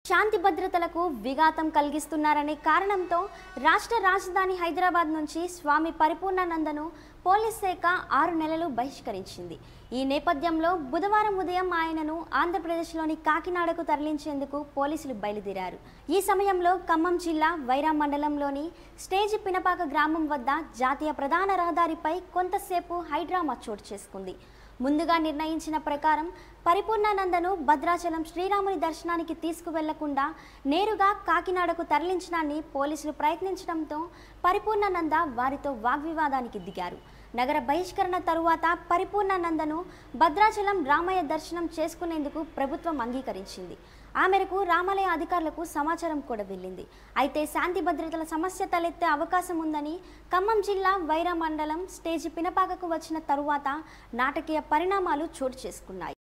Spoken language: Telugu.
శాంతి భద్రతలకు విఘాతం కలిగిస్తున్నారనే కారణంతో రాష్ట్ర రాజధాని హైదరాబాద్ నుంచి స్వామి పరిపూర్ణానందను పోలీస్ శాఖ ఆరు నెలలు బహిష్కరించింది ఈ నేపథ్యంలో బుధవారం ఉదయం ఆయనను ఆంధ్రప్రదేశ్లోని కాకినాడకు తరలించేందుకు పోలీసులు బయలుదేరారు ఈ సమయంలో ఖమ్మం జిల్లా వైరా మండలంలోని స్టేజ్ పినపాక గ్రామం వద్ద జాతీయ ప్రధాన రహదారిపై కొంతసేపు హైడ్రామా చోటు చేసుకుంది ముందుగా నిర్ణయించిన ప్రకారం పరిపూర్ణానందను భద్రాచలం శ్రీరాముని దర్శనానికి తీసుకువెళ్లకుండా నేరుగా కాకినాడకు తరలించడాన్ని పోలీసులు ప్రయత్నించడంతో పరిపూర్ణానంద వారితో వాగ్వివాదానికి దిగారు నగర బహిష్కరణ తరువాత పరిపూర్ణానందను భద్రాచలం రామయ్య దర్శనం చేసుకునేందుకు ప్రభుత్వం అంగీకరించింది ఆ మేరకు రామాలయ అధికారులకు సమాచారం కూడా వెళ్ళింది అయితే శాంతి భద్రతల సమస్య తలెత్తే అవకాశం ఉందని ఖమ్మం జిల్లా వైరా మండలం స్టేజి పినపాకకు వచ్చిన తరువాత నాటకీయ పరిణామాలు చోటు చేసుకున్నాయి